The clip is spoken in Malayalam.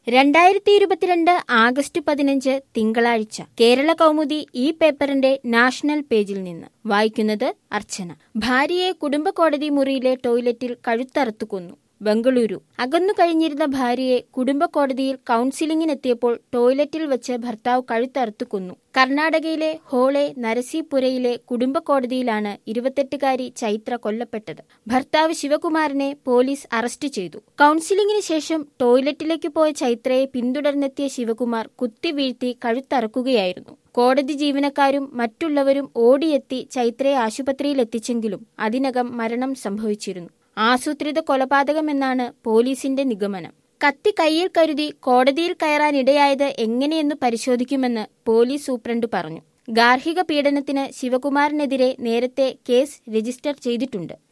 രണ്ടായിരത്തി ഇരുപത്തിരണ്ട് ആഗസ്റ്റ് പതിനഞ്ച് തിങ്കളാഴ്ച കേരള കൗമുദി ഈ പേപ്പറിന്റെ നാഷണൽ പേജിൽ നിന്ന് വായിക്കുന്നത് അർച്ചന ഭാര്യയെ കുടുംബ കോടതി മുറിയിലെ ടോയ്ലറ്റിൽ കഴുത്തറുത്തു കൊന്നു ബംഗളൂരു അകന്നു കഴിഞ്ഞിരുന്ന ഭാര്യയെ കുടുംബ കോടതിയിൽ കൌൺസിലിംഗിനെത്തിയപ്പോൾ ടോയ്ലറ്റിൽ വെച്ച് ഭർത്താവ് കഴുത്തറുത്തു കൊന്നു കർണാടകയിലെ ഹോളെ നരസീപുരയിലെ കുടുംബ കോടതിയിലാണ് ഇരുപത്തെട്ടുകാരി ചൈത്ര കൊല്ലപ്പെട്ടത് ഭർത്താവ് ശിവകുമാറിനെ പോലീസ് അറസ്റ്റ് ചെയ്തു കൌൺസിലിംഗിന് ശേഷം ടോയ്ലറ്റിലേക്ക് പോയ ചൈത്രയെ പിന്തുടർന്നെത്തിയ ശിവകുമാർ കുത്തിവീഴ്ത്തി കഴുത്തറക്കുകയായിരുന്നു കോടതി ജീവനക്കാരും മറ്റുള്ളവരും ഓടിയെത്തി ചൈത്രയെ ആശുപത്രിയിൽ എത്തിച്ചെങ്കിലും അതിനകം മരണം സംഭവിച്ചിരുന്നു ആസൂത്രിത കൊലപാതകമെന്നാണ് പോലീസിന്റെ നിഗമനം കത്തി കയ്യിൽ കരുതി കോടതിയിൽ കയറാനിടയായത് എങ്ങനെയെന്ന് പരിശോധിക്കുമെന്ന് പോലീസ് സൂപ്രണ്ട് പറഞ്ഞു ഗാർഹിക പീഡനത്തിന് ശിവകുമാറിനെതിരെ നേരത്തെ കേസ് രജിസ്റ്റർ ചെയ്തിട്ടുണ്ട്